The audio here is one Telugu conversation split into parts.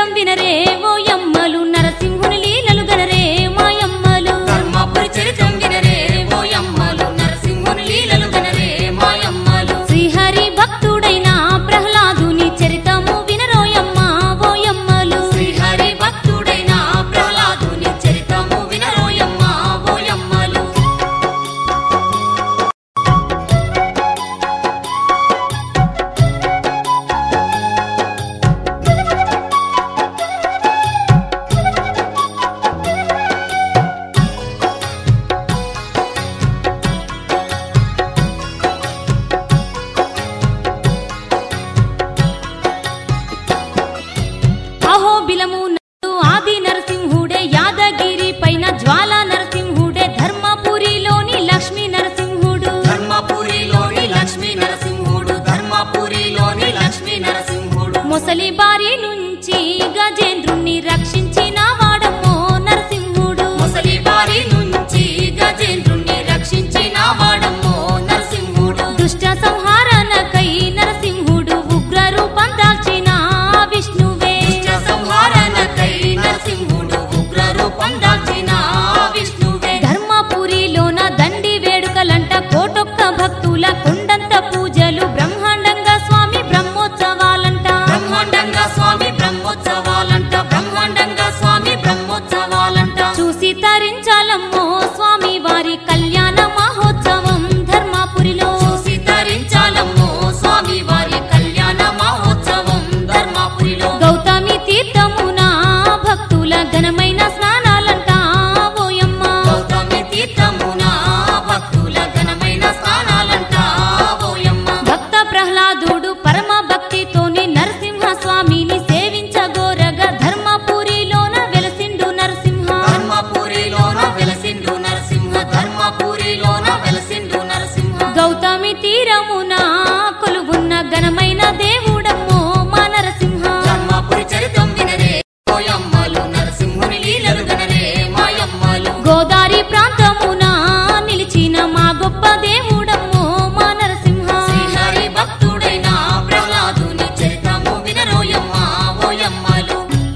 చరితం వినరే ఓ యమ్మలు నరసింహుని లీలలు గనరే మాయమ్మలు ధర్మపురి చరితం వినరే ఓయమ్మలు నరసింహుని లీలలు గనరే మాయమ్మలు శ్రీహరి భక్తుడైన ప్రహ్లాదుని చరితము వినరోయమ్మ ఓయమ్మలు శ్రీహరి భక్తుడైన ప్రహ్లాదుని చరితము వినరోయమ్మ ఓయమ్మలు అహోబిలము నందు ఆది నరసింహుడే యాదగిరి పైన జ్వాల నరసింహుడే ధర్మపురిలోని లక్ష్మీ నరసింహుడు ధర్మపురిలోని లక్ష్మీ నరసింహుడు ధర్మపురిలోని లక్ష్మీ నరసింహుడు ముసలి బారి నుంచి గజేంద్రుణ్ణి రక్షించిన వాడమ్మో నరసింహుడు ముసలి బారి నుంచి గజేంద్రుణ్ణి రక్షించిన వాడమ్మో నరసింహుడు దుష్ట సంహారణకై నరసింహుడు ఉగ్ర రూపం దాల్చిన విష్ణువే దుష్ట సంహారణకై నరసింహుడు ఉగ్ర రూపం దాల్చిన విష్ణువే ధర్మపురిలోన దండి వేడుకలంట కోటొక్క భక్తుల కొండంత పూజలు బ్రహ్మాండంగా స్వామి బ్రహ్మోత్సవాలంట బ్రహ్మాండంగా స్వామి బ్రహ్మోత్సవాలంట బ్రహ్మాండంగా స్వామి బ్రహ్మోత్సవాలంట చూసి తరించాలమ్మో స్వామి వారి కళ్యాణ మహోత్సవం ధర్మపురిలో చూసి తరించాలమ్మో స్వామి వారి కళ్యాణ మహోత్సవం ధర్మపురిలో గౌతమి తీర్థమున భక్తుల ఘనమైన స్నానాలంట ఓయమ్మ గౌతమి తీర్థమున భక్తుల ఘనమైన స్నానాలంట ఓయమ్మ భక్త ప్రహ్లాదుడు పరమ భక్తితోని నరసింహ స్వామిని సేవించగోరగా ధర్మపురిలోన వెలసిండు నరసింహ ధర్మపురిలోన వెలసిండు నరసింహ ధర్మపురిలోన వెలసిండు నరసింహ గౌతమి తీరమున కొలువున్న ఘనమైన దేవుడమ్మో మా నరసింహ ధర్మపురి చరితం వినరే ఓయమ్మలు నరసింహుని లీలలు గనరే మాయమ్మలు గోదారి ప్రాంతమున నిలిచిన మా గొప్ప దేవుడమ్మో మా నరసింహ శ్రీహరి భక్తుడైన ప్రహ్లాదుని చరితము వినరోయమ్మ ఓయమ్మలు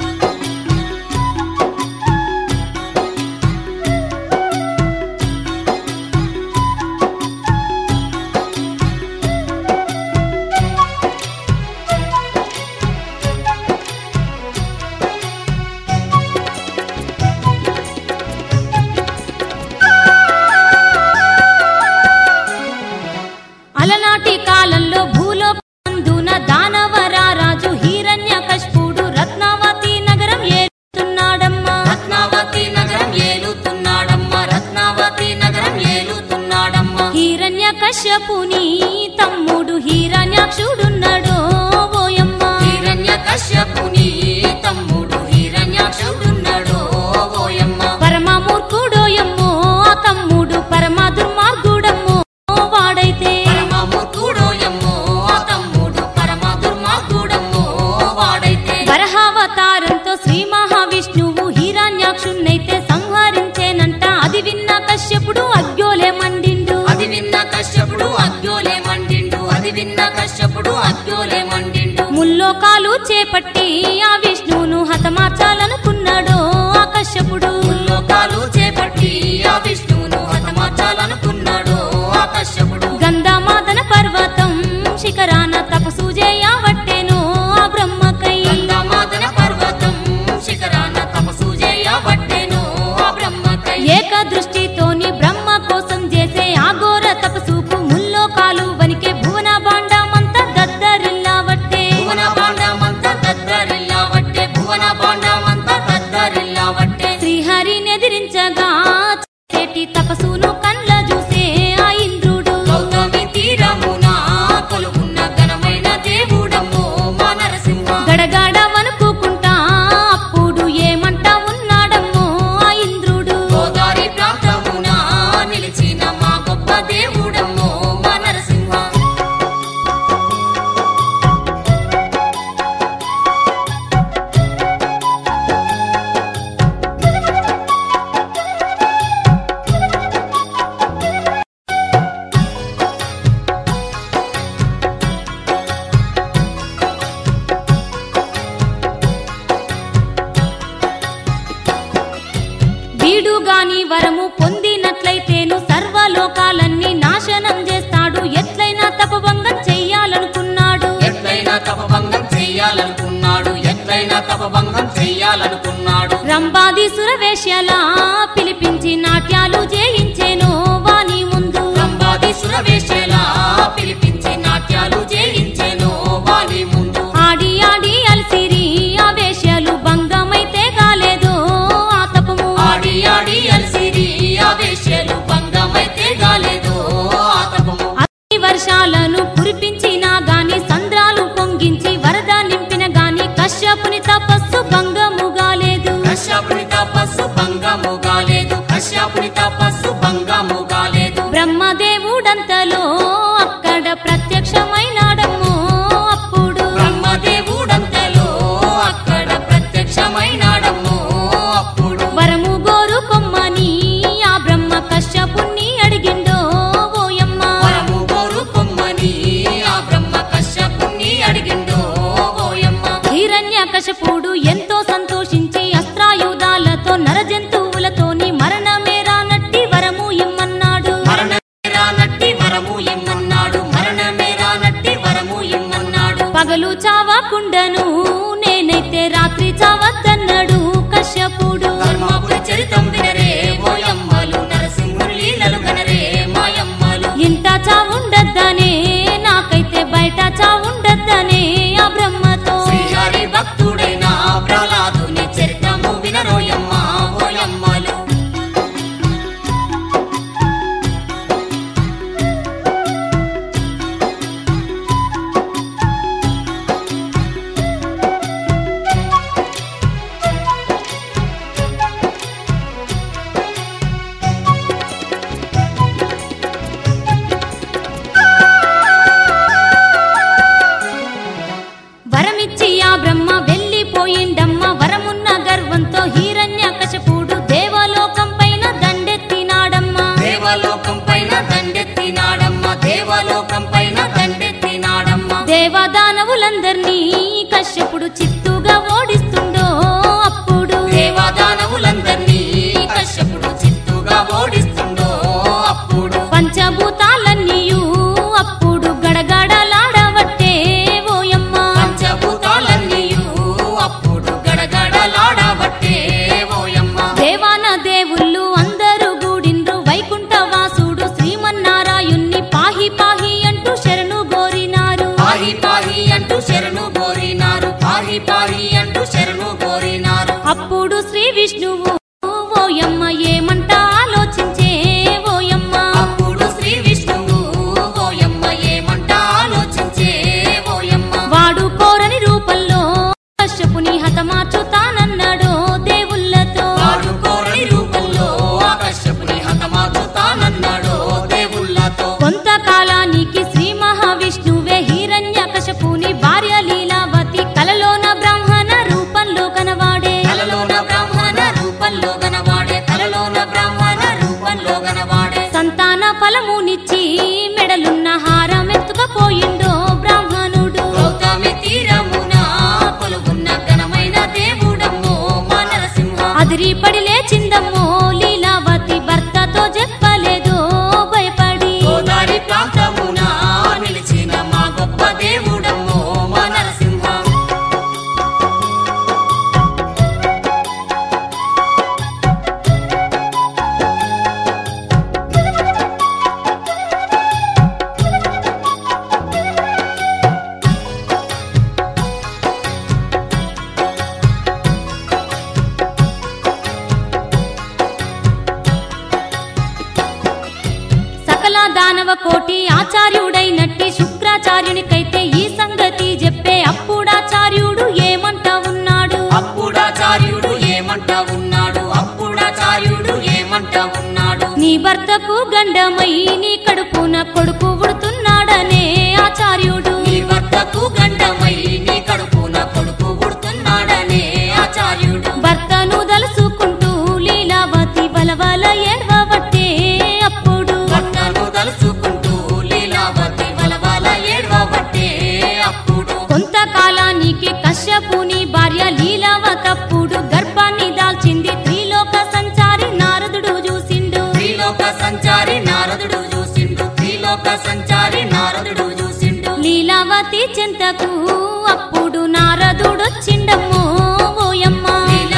అలనాటి కాలంలో భూలోకందున దానవరారాజు హిరణ్య కష్పుడు రత్నావతి నగరం ఏలుతున్నాడమ్మా రత్నావతి నగరం ఏలుతున్నాడమ్మ రత్నావతి నగరం ఏలుతున్నాడమ్మ హిరణ్య కశ్యపుని తమ్ముడు హిరణ్యాక్షుడున్నాడు ఓయమ్మ హిరణ్య కశ్యపుని తమ్ముడు హిరణ్యాక్షుడున్నాడు ఓయమ్మ పరమ మూర్ఖుడోయమ్మో ఆ తమ్ముడు పరమ దుర్మార్గుడమ్మో వాడైతే పరమమూర్ఖుడోయమ్మో ఆ తమ్ముడు పరమ దుర్మార్గుడమ్మో వాడైతే వరహావతారంతో శ్రీ మహావిష్ణువు హిరణ్యాక్షుణ్ణైతే సంహరించేనంట అది విన్న కశ్యపుడు అగ్యోలే మండిండు అది విన్న కశ్యపుడు అగ్యోలే మండిండు అది విన్న కశ్యపుడు అగ్యోలే మండిండు ముల్లోకాలు చేపట్టి ఆ విష్ణువును హతమార్చాలనుకున్నాడు ఆ కశ్యపుడు లోకాలు చేపట్టి ఆ విష్ణువును హతమార్చాలనుకున్నాడు ఆ కశ్యపుడు గంధమాదన పర్వతం శిఖరాన తపసు చేయవట్టెను ఆ బ్రహ్మకై గంధమాదన పర్వతం శిఖరాన తపసు చేయబట్టెను ఆ బ్రహ్మకై ఏక దృష్టితోని బ్రహ్మ కోసం చేసే ఆఘోర తపసుకు ముల్లోకాలు వనికే భువన బాండమంతా దద్దరిల్లావట్టే భువన బాండమంతా దద్దరిల్లావట్టే భువన బాండమంతా దద్దరిల్లావట్టే శ్రీహరినెదిరించగా చేటి తపసును కండ్ల చూసే ఆ ఇంద్రుడు గౌతమి తీరమున కొలువున్న ఘనమైన చెయ్యాలనుకున్నాడు రంబాది సురవేశ్యల పిలిపించి నాట్యాలు చేయించేను వాని ముందు రంబాది సురవేశలా పిలిపించి నాట్యాలు చేయించెను వాని ముందు ఆడి ఆడి అలసిరి ఆ వేశ్యలు భంగమైతే కాలేదు ఆ తపము ఆడి ఆడి అలసిరి ఆ వేశ్యలు భంగమైతే గాలేదు ఆ తపము అన్ని వర్షాలను కురిపించినా గాని సంద్రాలు పొంగించి వరద నింపిన గాని కశ్యపుని తపస్సు భంగము కాలేదు కశ్యపుని తపస్సు భంగము గాలేదు కశ్యపుని తపస్సు భంగము గాలేదు బ్రహ్మదేవుడంతలో అక్కడ ప్రత్యక్షమైనాడమ్మో అప్పుడు బ్రహ్మదేవుడంతలో అక్కడ ప్రత్యక్షమైనాడమ్మో అప్పుడు వరము గోరు కొమ్మని ఆ బ్రహ్మ కశ్యపుణ్ణి అడిగిండో ఓయమ్మ వరము గోరు కొమ్మని ఆ బ్రహ్మ కశ్యపుని అడిగిండో ఓయమ్మ హిరణ్య కశపుడు ఎంతో సంతోషించి అస్త్రాయుధాలతో నరజంతువులతోని మరణమేరా నట్టి వరము ఇమ్మన్నాడు మరణమేరా నట్టి వరము ఇమ్మన్నాడు మరణమేరా నట్టి వరము ఇమ్మన్నాడు పగలు చావకుండను నేనైతే రాత్రి చావద్దన్నాడు కశ్యపుడు ధర్మపురి చరితం వినరే ఓయమ్మలు నరసింహుని లీలలు కనరే మాయమ్మలు ఇంత చావుండద్దనే నాకైతే బయట చావుండద్దనే ఆ బ్రహ్మతో శ్రీహరి భక్తుడైన ప్రహ్లాదుని చరితము వినరోయమ్మ ఓయమ్మలు వరమిచ్చి ఆ బ్రహ్మ వెళ్ళిపోయిండమ్మ వరమున్న గర్వంతో హిరణ్య కశపుడు దేవలోకం పైన దండెత్తినాడమ్మ దేవలోకం పైన దండెత్తినాడమ్మ దేవలోకం పైన దండెత్తినాడమ్మ దేవదానవులందర్నీ కశ్యపుడు చిత్తుగా ఓడిస్తుండో అప్పుడు దేవదానవులందరినీ కశ్యపుడు చిత్తుగా ఓడిస్తుండో అప్పుడు పంచభూతాలన్నీయు అప్పుడు గడగడలాడవట్టే ఓయమ్మ పంచభూతాలన్నీయు అప్పుడు గడగడలాడబట్టే ఓయమ్మ దేవాన దేవుళ్ళు అందరూ గూడిండ్రు వైకుంఠవాసుడు శ్రీమన్నారాయుణ్ణి పాహి పాహి అంటూ శరణు గోరినారు పాహి పాహి అంటూ శరణు కోరినారు పాహి పాహి అంటూ శరణు కోరినారు అప్పుడు శ్రీ విష్ణువు ఓయమ్మ ఏమంట ఆలోచించే ఓయమ్మ అప్పుడు శ్రీ విష్ణువు ఓయమ్మ ఏమంట ఆలోచించే ఓయమ్మ వాడు కోరని రూపంలో కశ్యపుని హతమార్చుతానన్నాడు దేవుళ్ళతో వాడు కోరని రూపంలో ఆ కశ్యపుని హతమాచుతానన్నాడు దేవుళ్ళతో కొంతకాలానికి శ్రీ మహావిష్ణువే హిరణ్య కశపుని భార్య లీలావతి కలలోన బ్రాహ్మణ రూపంలో కనవాడే కలలోన బ్రాహ్మణ రూపంలో గనవాడే కలలోన బ్రాహ్మణ రూపంలో గనవాడే సంతాన ఫలమునిచ్చి మెడలున్న హారం ఎత్తుకపోయిండో బ్రాహ్మణుడు గౌతమి తీరమున కొలుగున్న ఘనమైన దేవుడమ్మో మా నరసింహ అదిరిపడి లేచిందమ్మో లీలావతి భర్తతో చెప్పలేదు భయపడి గోదారి ప్రాంతమున నిలిచిన మా గొప్ప దేవుడమ్మో మా నరసింహ సకల దానవ కోటి ఆచార్యుడైనట్టి శుక్రాచార్యునికైతే ఈ సంగతి చెప్పే అప్పుడాచార్యుడు ఏమంటా ఉన్నాడు అప్పుడాచార్యుడు ఏమంటా ఉన్నాడు అప్పుడాచార్యుడు ఏమంటా ఉన్నాడు నీ భర్తకు గండమై నీ కడుపున కొడుకు ఉడుతున్నాడనే ఆచార్యుడు నీ భర్తకు గండమై నీ కడుపున కొడుకు పుడుతున్నాడనే ఆచార్యుడు భర్తను దలుసుకుంటూ లీలావతి వలవల ఏడవబట్టే అప్పుడు భర్తను తలుచుకుంటూ లీలావతి వలవల ఏడవబట్టే అప్పుడు కొంతకాలానికి కశ్యపుని భార్య లీలావతప్పుడు గర్భాన్ని దాల్చింది త్రిలోక సంచారి నారదుడు చూసిండు త్రిలోక సంచారి నారదుడు చూసిండు త్రిలోక సంచారి నారదుడు చూసిండు లీలావతి చెంతకు అప్పుడు నారదుడొచ్చిండమ్మో ఓయమ్మ లీలావతి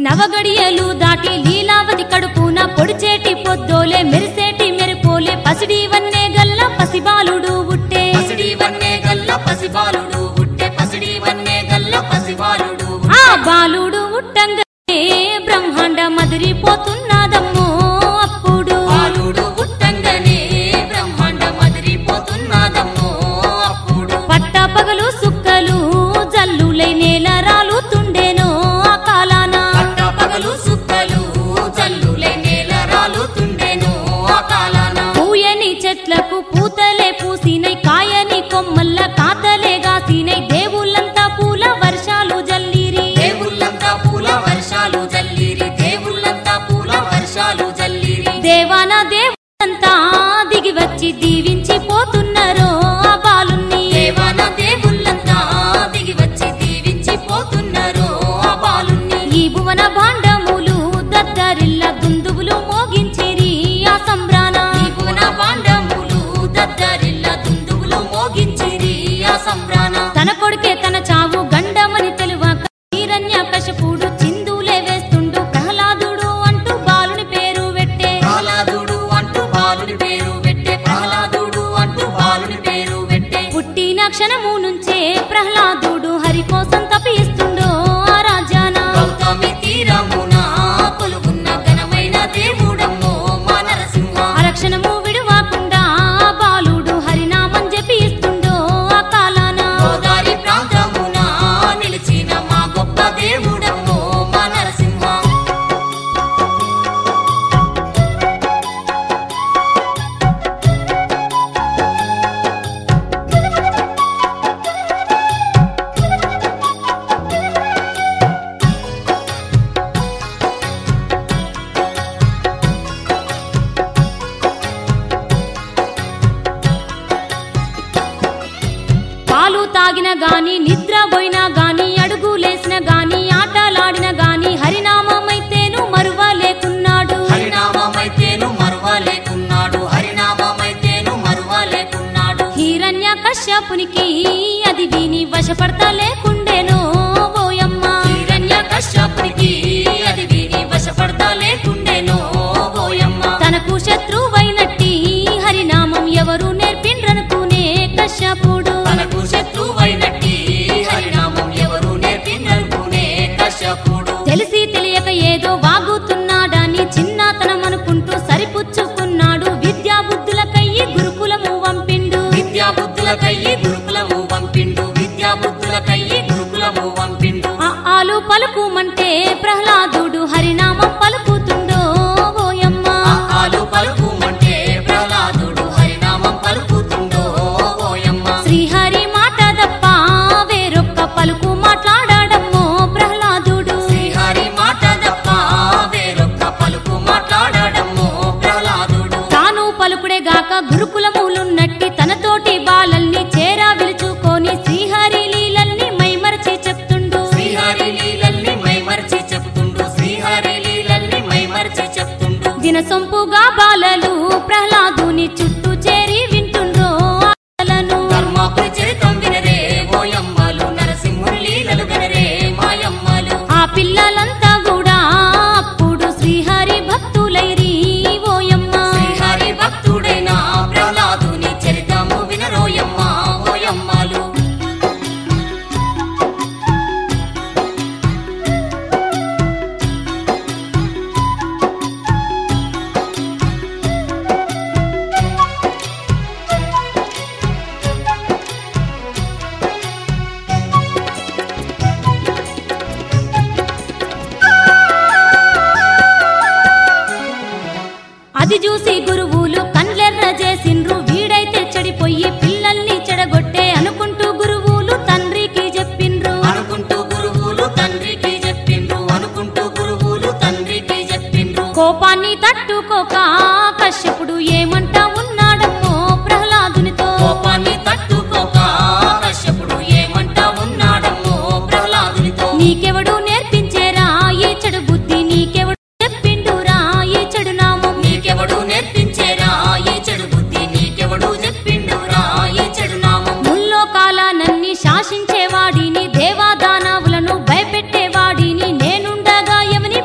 నవగడియలు దాటి లీలావతి కడుపున పొడిచేటి పొద్దోలే మెరిసేటి మెరుపోలే పసిడి వన్నే గల్ల పసిబాలుడు ఉట్టే పసిడి వన్నే గల్ల పసిబాలుడు ఉట్టే పసిడి వన్నే గల్ల పసిబాలుడు ఆ బాలుడు ఉట్టంగనే బ్రహ్మాండ మదిరిపోతున్నదమ్మో అప్పుడు బాలుడు ఉట్టంగనే బ్రహ్మాండ మదిరిపోతున్నదమ్మో అప్పుడు పట్ట పగలు సుక్కలు జల్లులై నేల రాలుతుండేనో ఆ కాలాన పట్ట పగలు సుక్కలు జల్లులే నేల రాలుతుండెను ఆ కాలాన పూయని చెట్లకు పూతలే పూసినై కాయని కొమ్మల్ల కాతలే గాసినై దేవుళ్ళంతా పూల వర్షాలు జల్లిరి దేవుళ్ళంతా పూల వర్షాలు జల్లిరి దేవుళ్ళంతా పూల వర్షాలు జల్లిరి దేవాన దేవుళ్ళంతా దిగి వచ్చి దీవించి పోతున్నరో ఆ బాలుణ్ణి దేవాన దేవుళ్ళంతా దిగి వచ్చి దీవించి పోతున్నారు ఆ బాలుణ్ణి ఈ భువన భాండములు దద్దరిల్ల దుందువులు మోగించిరి ఆ సంబ్రాన ఈ భువన భాండములు దద్దరిల్ల దుందువులు మోగించిరి ఆ సంబ్రాన తన కొడుకే తన చావు గండమని తెలువాక హిరణ్య కశపుడు చిందులే వేస్తుండు ప్రహ్లాదుడు అంటూ బాలుని పేరు పెట్టే ప్రహ్లాదుడు అంటూ బాలుని పేరు పెట్టే ప్రహ్లాదుడు అంటూ బాలుని పేరు పెట్టే పుట్టిన క్షణము నుంచే ప్రహ్లాదుడు హరి కోసం తపిస్తుండో ఆ రాజ్యాన గౌతమి తీరమున కొలుగున్న ఘనమైన దేవుడమ్మో మా నరసింహ అరక్షణము విడువకుండా ఆ బాలుడు హరినామం జపిస్తుండో ఆ కాలాన గోదారి ప్రాంతమున నిలిచిన మా గొప్ప దేవుడమ్మో మా నరసింహ పాలు తాగిన గాని నిద్ర పోయినా గాని అడుగులేసిన గాని ఆటలాడిన గాని హరినామమైతేను మరువలేకున్నాడు హరినామమైతేను మరువలేకున్నాడు హరినామమైతేను మరువలేకున్నాడు హిరణ్య కశ్యపునికి అది విని వశపడతా లేకుండేనో ఓయమ్మ హిరణ్య కశ్యపునికి అది విని వశపడతా లేకుండెనో ఓయమ్మ తనకు శత్రువైనట్టి హరినామం ఎవరు నేర్పిండ్రనుకునే కశ్యపుడు తనకు శత్రువైనట్టి హరినామం ఎవరు నేర్పిందనుకునే కశ్యపుడు తెలిసి తెలియక ఏదో వాగుతున్నాడని చిన్నతనం అనుకుంటూ సరిపుచ్చుకున్నాడు విద్యా బుద్ధులకయ్యి గురుకులము వంపిండు విద్యా బుద్ధులకయ్యి గురుకులము పంపిండు విద్యా బుద్ధులకయ్యి గురుకులము పంపిండు ఆ ఆలు పలుకుమంటే ప్రహ్లాదుడు హరినామం పలుకుతుండో ఓయమ్మ ఆలు పలుకుమంటే ప్రహ్లాదుడు హరినామం పలుకుతుండో ఓయమ్మ శ్రీహరి మాట తప్ప వేరొక్క పలుకు మాట్లాడడమ్మో ప్రహ్లాదుడు శ్రీహరి మాట తప్ప వేరొక్క పలుకు మాట్లాడడము ప్రహ్లాదుడు తాను పలుకుడే గాక గురుకులములున్నట్టి తనతోటి బాలల్ని చేరా విలుచుకొని శ్రీహరి లీలల్ని మైమరచి చెప్తుండు శ్రీహరి లీలల్ని మైమర్చి చెప్తుండు శ్రీహరి లీలల్ని మైమర్చి చెప్తుండు దినసొంపుగా బాలలు ప్రహ్లాదుని చుట్టూ చేరి వింటుండ్రో ఆటలను ధర్మాపురి చరితం వినరే ఓయమ్మలు నరసింహుని లీలలు వినరే మాయమ్మలు ఆ పిల్లలంతా కూడా అప్పుడు శ్రీహరి భక్తులైరి ఓయమ్మ శ్రీహరి భక్తుడైన ప్రహ్లాదుని చరితము వినరోయమ్మ ఓయమ్మలు అది చూసి గురువులు కండ్లెర్ర చేసిండ్రు వీడైతే చెడిపోయి పిల్లల్ని చెడగొట్టే అనుకుంటూ గురువులు తండ్రికి చెప్పిండ్రు అనుకుంటూ గురువులు తండ్రికి చెప్పిండ్రు అనుకుంటూ గురువులు తండ్రికి చెప్పిండ్రు కోపాన్ని తట్టుకోక కశ్యపుడు ఏమంటా ఉన్నాడమ్మో ప్రహ్లాదునితో కోపాన్ని తట్టుకోక కశ్యపుడు ఏమంటా ఉన్నాడమ్మో ప్రహ్లాదునితో నీకెవడు నేర్పించేరా ఈ చెడు బుద్ధి నీకెవడు చెప్పిండురా ఈ చెడు నామం నీకెవడు నేర్పించేరా ఈ చెడు బుద్ధి నీకెవడు చెప్పిండురా ఈ చెడు నామం ముల్లోకాలనన్ని శాసించేవాడిని దేవాదానవులను భయపెట్టేవాడిని నేనుండగా ఎవని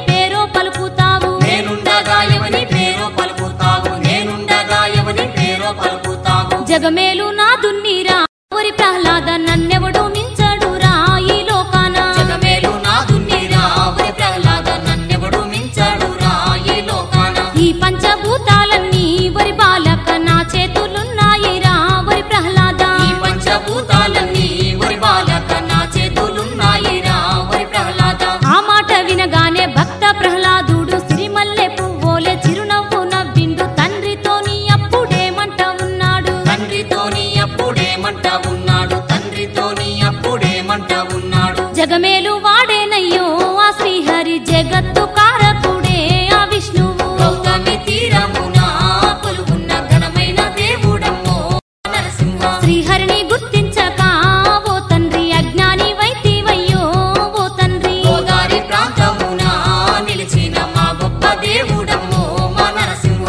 జగమేలు నాదున్నీరా ఓరి ప్రహ్లాద నన్నెవడు మించడురా ఈ లోకాన జగమేలు నాదున్నీరా ఓరి ప్రహ్లాద నన్నెవడు మించాడురా ఈ లోకాన ఈ పంచభూతాలన్నీ వరి బాలక నా చేతులున్నాయిరా వరి ప్రహ్లాద ఈ పంచభూతాలన్నీ ఓరి బాలక నా చేతులున్నాయిరా ఓరి ప్రహ్లాద ఆ మాట వినగానే భక్త ప్రహ్లాదుడు సిరిమల్లె పువ్వోలే చిరునవ్వు నవ్విండు తండ్రితోని అప్పుడేమంట ఉన్నాడు తండ్రితోని అప్పుడేమంట ఉన్నాడు తండ్రితోని అప్పుడేమంట ఉన్నాడు జగమేలు వాడేనయ్యో ఆ శ్రీహరి జగత్తు కారకుడే ఆ విష్ణువు గౌతమి తీరమున కొలువున్న ఘనమైన దేవుడమ్మో నరసింహ శ్రీహరిని గుర్తించక ఓ తండ్రి అజ్ఞాని వైతివయ్యో ఓ తండ్రి గోదారి ప్రాంతమున నిలిచిన మా గొప్ప దేవుడమ్మో మా నరసింహ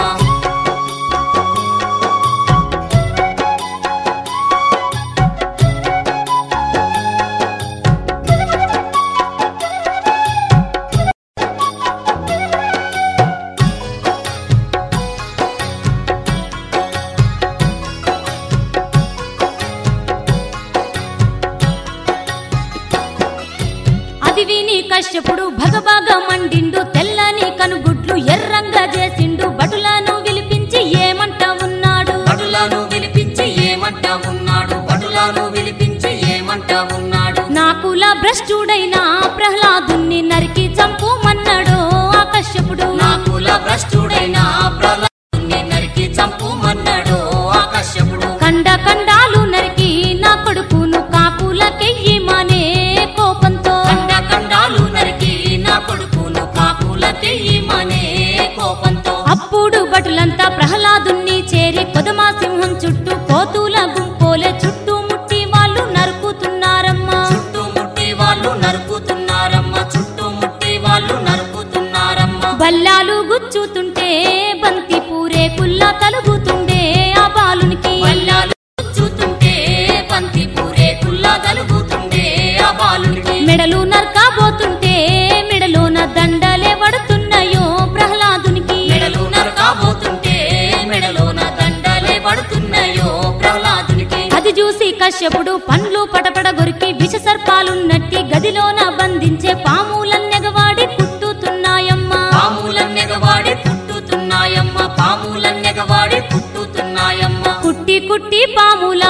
అది విని కశ్యపుడు భగభగ మండిండు తెల్లని కనుగుడ్లు ఎర్రంగా చేసిండు బటులను విలిపించి ఏమంట ఉన్నాడు బడులను విలిపించి ఏమంట ఉన్నాడు బడులను విలిపించి ఏమంట ఉన్నాడు నా కుల భ్రష్టుడైన ప్రహ్లాదుని నరికి చంపుమన్నాడు ఆ కశ్యపుడు నా కుల భ్రష్టుడైన ప్రహ్లాదుని నరికి చంపుమన్నాడు ఆకశ్యపుడు కండ కండాలు నరికి నా కొడుకును కాపులకెయ్యమనే కోపంతో కండ కండాలు నరికి నా కొడుకును కాకులకెయ్యమనే కోపంతో అప్పుడు భటులంతా ప్రహ్లాదుని చేరి కొదమా సింహం చుట్టూ కోతుల గుంపోలే చుట్టూ ముట్టి వాళ్ళు నరుకుతున్నారమ్మా చుట్టుముట్టి వాళ్ళు నరుకుతున్నారమ్మ చుట్టుముట్టి వాళ్ళు నరుకుతున్నారమ్మ బల్లాలు గుచ్చుతుంటే బంతి పూరే పుల్ల తలుగుతుండే ఆ బాలునికి వల్లాలు చూస్తుంటే పంతి పూరే కుల్లా తలుగుతుండే ఆ బాలునికి మెడలు నరకబోతుంటే మెడలోన దండలే పడుతున్నాయో ప్రహ్లాదునికి మెడలు నరకాబోతుంటే మెడలోన దండలే పడుతున్నాయో ప్రహ్లాదునికి అది చూసి కశ్యపుడు పండ్లు పటపట గొరికి విష సర్పాలున్నట్టి గదిలోన బంధించే పాములన్నెగవాడి పుట్టుతున్నాయమ్మా పాములన్నెగవాడి పుట్టుతున్నాయమ్మ పాములన్నెగవాడి పుట్టుతున్నాయమ్మ కుట్టి కుట్టి పాముల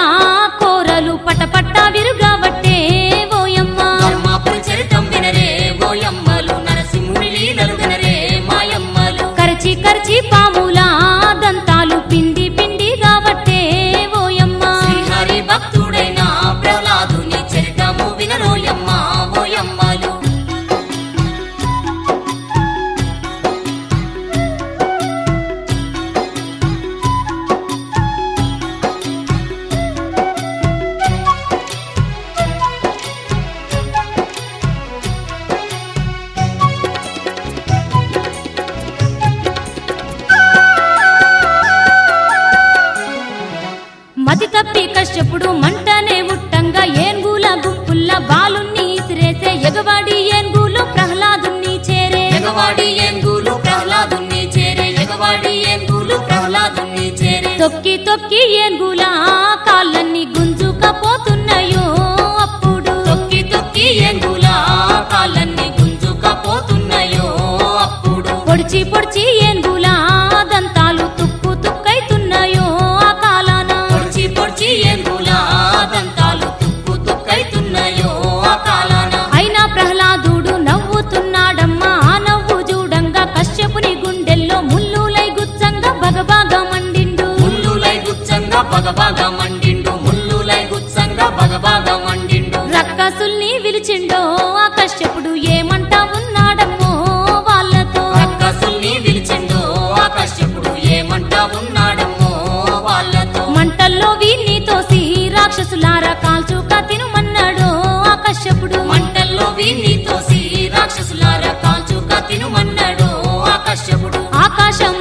కోరలు పటపట్ట విరుగబట్టే ఓయమ్మ ధర్మాపురి చరితం వినరే ఓయమ్మలు నరసింహుని లీలలు వినరే మాయమ్మలు కరచి కరచి పాముల దంతాలు పిండి పిండి కాబట్టే ఓయమ్మ శ్రీహరి భక్తుడైన ప్రహ్లాదుని చరితము వినరోయమ్మ ఓయమ్మలు మతి తప్పి కశ్యపుడు మంటనే ఉట్టంగా ఏన్గుల గుంపుల్ల బాలుణ్ణి ఇసిరేసే ఎగవాడి ఏన్గులు ప్రహ్లాదుని చేరే ఎగవాడి ఏనుగులు ప్రహ్లాదుని చేరే ఎగవాడి ఏనుగులు ప్రహ్లాదుని చేరే తొక్కి తొక్కి ఏన్గుల కాళ్ళన్ని గుంజుకపోతున్నాయో అప్పుడు తొక్కి తొక్కి ఏనుగుల కాళ్ళన్ని గుంజుకపోతున్నాయో అప్పుడు పొడిచి పొడిచి ఏన్గుల దంతాలు తుక్కు తుక్కైతున్నాయో ఆ కాలాన పొడిచి పొడిచి ఏనుగుల దంతాలు తుక్కు తుక్కైతున్నాయో ఆ కాలాన అయినా ప్రహ్లాదుడు నవ్వుతున్నాడమ్మా ఆ నవ్వు చూడంగా కశ్యపుని గుండెల్లో ముల్లులై గుచ్చంగా బగబాగా మండిండు ముల్లులై గుచ్చంగా పగబాగా మండిండు ముల్లులై గుచ్చంగా పగబాగా మండిండు రక్కసుల్ని విలిచిండో ఆ కశ్యపుడు ఏమంటా ఉన్నాడమ్మో వాళ్ళతో రక్కసుల్ని పిలిచిండు ఆ కశ్యపుడు ఏమంటా ఉన్నాడమ్మో వాళ్ళతో మంటల్లో వీన్ని తోసి రాక్షసులారా కాల్చుక తినుమన్నాడు ఆ కశ్యపుడు మంటల్లో వీన్ని తోసి రాక్షసులారా కాల్చుక తినుమన్నాడు ఆ కశ్యపుడు ఆకాశం